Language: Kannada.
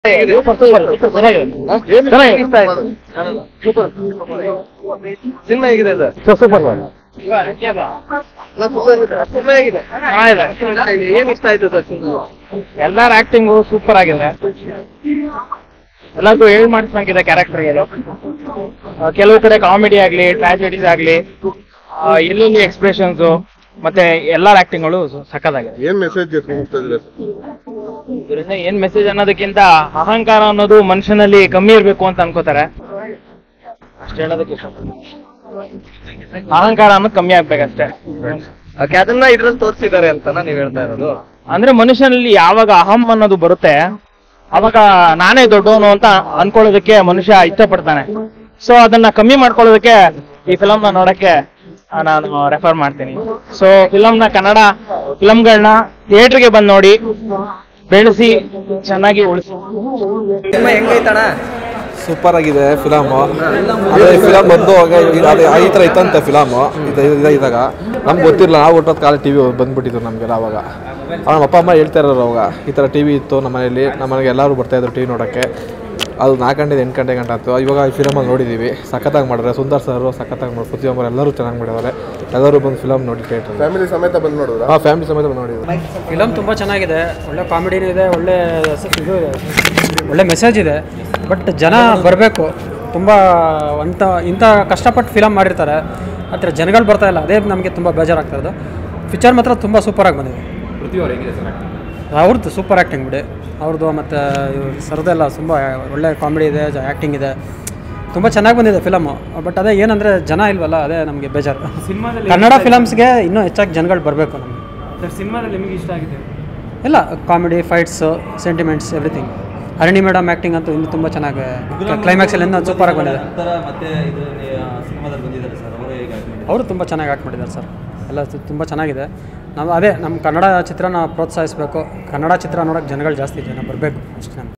ಸಿನಿಮಾ ಹೇಗಿದೆ ಸರ್ ಸೂಪರ್ ಸಿನಿಮಾ ಹೇಗಿದೆ ಏನ್ ಇಷ್ಟ ಆಯ್ತು ಸರ್ ಸಿನಿಮಾ ಎಲ್ಲಾರ ಆಕ್ಟಿಂಗು ಸೂಪರ್ ಆಗಿದೆ ಎಲ್ಲರಿಗೂ ಹೇಳ್ ಮಾಡಿಸ್ಬೇಕಿದೆ ಕ್ಯಾರೆಕ್ಟರ್ ಕೆಲವು ಕಡೆ ಕಾಮಿಡಿ ಆಗ್ಲಿ ಟ್ರಾಜಿಡೀಸ್ ಆಗ್ಲಿ ಆ, ಎಲ್ಲೆಲ್ಲಿ ಎಕ್ಸ್ಪ್ರೆಷನ್ಸ್ ಮತ್ತೆ ಎಲ್ಲಾರ ಆಕ್ಟಿಂಗ್ಗಳು ಸಕ್ಕತ್ತಾಗಿದೆ ಏನ್ ಮೆಸೇಜ್ ಹೋಗ್ತಾ ಇದ್ರೆ ಇದರಿಂದ ಏನ್ ಮೆಸೇಜ್ ಅನ್ನೋದಕ್ಕಿಂತ ಅಹಂಕಾರ ಅನ್ನೋದು ಮನುಷ್ಯನಲ್ಲಿ ಕಮ್ಮಿ ಇರ್ಬೇಕು ಅಂತ ಅನ್ಕೋತಾರೆ ಅಷ್ಟೇ ಹೇಳೋದಕ್ಕೆ ಇಷ್ಟಪಡ್ತೀನಿ. ಅಹಂಕಾರ ಅನ್ನೋದು ಕಮ್ಮಿ ಆಗ್ಬೇಕಷ್ಟೇ ಓಕೆ ಅದನ್ನ ಇದ್ರಲ್ಲಿ ತೋರಿಸಿದ್ದಾರೆ ಅಂತನಾ ನೀವ್ ಹೇಳ್ತಾ ಇರೋದು ಅಂದ್ರೆ ಮನುಷ್ಯನಲ್ಲಿ ಯಾವಾಗ ಅಹಂ ಅನ್ನೋದು ಬರುತ್ತೆ ಅವಾಗ ನಾನೇ ದೊಡ್ಡವನು ಅಂತ ಅನ್ಕೊಳ್ಳೋದಕ್ಕೆ ಮನುಷ್ಯ ಇಷ್ಟಪಡ್ತಾನೆ ಸೊ ಅದನ್ನ ಕಮ್ಮಿ ಮಾಡ್ಕೊಳ್ಳೋದಕ್ಕೆ ಈ ಫಿಲಮ್ ನ ನೋಡಕ್ಕೆ ಆ, ನಾನು ರೆಫರ್ ಮಾಡ್ತೀನಿ ಸೊ ಫಿಲಮ್ ನ ಕನ್ನಡ ಫಿಲಮ್ಗಳನ್ನ ಥಿಯೇಟರ್ಗೆ ಬಂದು ನೋಡಿ ಬೆಳೆಸಿ ಚೆನ್ನಾಗಿ ಉಳಿಸಿ ಸಿನಿಮಾ ಹೆಂಗೈತಣ್ಣ ಸೂಪರ್ ಆಗಿದೆ ಫಿಲಮು ಅದೇ ಫಿಲಮ್ ಬಂದು ಅವಾಗ ಇದು- ಅದೇ ಈ ಥರ ಇತ್ತಂತೆ ಫಿಲಮು ಇದು ಇದು ಇದ್ದಾಗ ನಮ್ಗೆ ಗೊತ್ತಿರಲಿಲ್ಲ ನಾವು ಹುಟ್ಟೋದ್ ಕಾಲ ಟಿ ವಿ ಬಂದ್ಬಿಟ್ಟಿದ್ದು ನಮಗೆಲ್ಲ ಅವಾಗ ಅವಾಗ ನಮ್ಮ ಅಪ್ಪ ಅಮ್ಮ ಹೇಳ್ತಾ ಇರೋರು ಅವಾಗ ಈ ಥರ ಟಿ ವಿ ಇತ್ತು ನಮ್ಮ ಮನೇಲಿ ನಮ್ಮ ಮನೆಗೆ ಎಲ್ಲರೂ ಬರ್ತಾಯಿದ್ರು ಟಿ ವಿ ನೋಡೋಕ್ಕೆ ಅದು ನಾಲ್ಕು ಗಂಟೆ ಎಂಟು ಗಂಟೆ ಗಂಟೆ ಆಯ್ತು ಇವಾಗ ಈ ಫಿಲಮಲ್ಲಿ ನೋಡಿದ್ದೀವಿ ಸಖತ್ತಾಗಿ ಮಾಡಿದ್ರೆ ಸುಂದರ್ ಸರ್ ಸಖತ್ತಾಗಿ ಮಾಡಿ ಪೃಥ್ವಿ ಅಮ್ಮರು ಎಲ್ಲರೂ ಚೆನ್ನಾಗಿ ಮಾಡಿದ್ದಾರೆ ಎಲ್ಲರೂ ಬಂದು ಫಿಲಮ್ ನೋಡಿ ಥಿಯೇಟ್ರಲ್ಲಿ ಫ್ಯಾಮಿಲಿ ಸಮೇತ ಬಂದ್ ನೋಡಿದ್ರ ಹಾಂ ಫ್ಯಾಮಿಲಿ ಸಮೇತ ಬಂದು ನೋಡಿದ್ವಿ ಫಿಲಮ್ ತುಂಬ ಚೆನ್ನಾಗಿದೆ ಒಳ್ಳೆ ಕಾಮಿಡಿನೂ ಇದೆ ಒಳ್ಳೆ ಸ- ಇದು ಒಳ್ಳೆ ಮೆಸೇಜ್ ಇದೆ ಬಟ್ ಜನ ಬರಬೇಕು ತುಂಬ ಅಂಥ ಇಂಥ ಕಷ್ಟಪಟ್ಟು ಫಿಲಮ್ ಮಾಡಿರ್ತಾರೆ ಆದರೆ ಜನಗಳು ಬರ್ತಾ ಇಲ್ಲ ಅದೇ ನಮಗೆ ತುಂಬ ಬೇಜಾರಾಗ್ತಾ ಇರೋದು ಪಿಕ್ಚರ್ ಮಾತ್ರ ತುಂಬ ಸೂಪರಾಗಿ ಬಂದಿದೆ ಅವ್ರದ್ದು ಸೂಪರ್ ಆ್ಯಕ್ಟಿಂಗ್ ಬಿಡಿ ಅವ್ರದ್ದು ಮತ್ತು ಸರ್ದೆಲ್ಲ ತುಂಬ ಒಳ್ಳೆ ಕಾಮಿಡಿ ಇದೆ ಆ್ಯಕ್ಟಿಂಗ್ ಇದೆ ತುಂಬ ಚೆನ್ನಾಗಿ ಬಂದಿದೆ ಫಿಲಮು ಬಟ್ ಅದೇ ಏನಂದರೆ ಜನ ಇಲ್ವಲ್ಲ ಅದೇ ನಮಗೆ ಬೇಜಾರು ಕನ್ನಡ ಫಿಲಮ್ಸ್ಗೆ ಇನ್ನೂ ಹೆಚ್ಚಾಗಿ ಜನಗಳು ಬರಬೇಕು ನಮಗೆ ಸಿನಿಮಾದಲ್ಲಿ ನಿಮಗೆ ಇಷ್ಟ ಆಗಿದೆ ಇಲ್ಲ comedy fights sentiments everything Harini madam acting ಅಂತೂ ಇನ್ನೂ ತುಂಬ ಚೆನ್ನಾಗಿ ಕ್ಲೈಮ್ಯಾಕ್ಸಲ್ಲಿ ಇನ್ನೂ ಸೂಪರಾಗಿ ಬಂದಿದೆ ಮತ್ತೆ ಇದರಲ್ಲಿ ಸಿನಿಮಾದಲ್ಲಿ ಬಂದಿದ್ದಾರೆ ಸರ್ ಅವರೇ ಹೇಗೆ ಅವರು ತುಂಬ ಚೆನ್ನಾಗಿ ಆ್ಯಕ್ಟ್ ಮಾಡಿದ್ದಾರೆ ಸರ್ ಎಲ್ಲ ತುಂಬ ಚೆನ್ನಾಗಿದೆ ನಾವು ಅದೇ ನಮ್ಮ ಕನ್ನಡ ಚಿತ್ರನ ಪ್ರೋತ್ಸಾಹಿಸಬೇಕು ಕನ್ನಡ ಚಿತ್ರ ನೋಡೋಕ್ಕೆ ಜನಗಳು ಜಾಸ್ತಿ ಜನ ಬರಬೇಕು ಅಷ್ಟೇ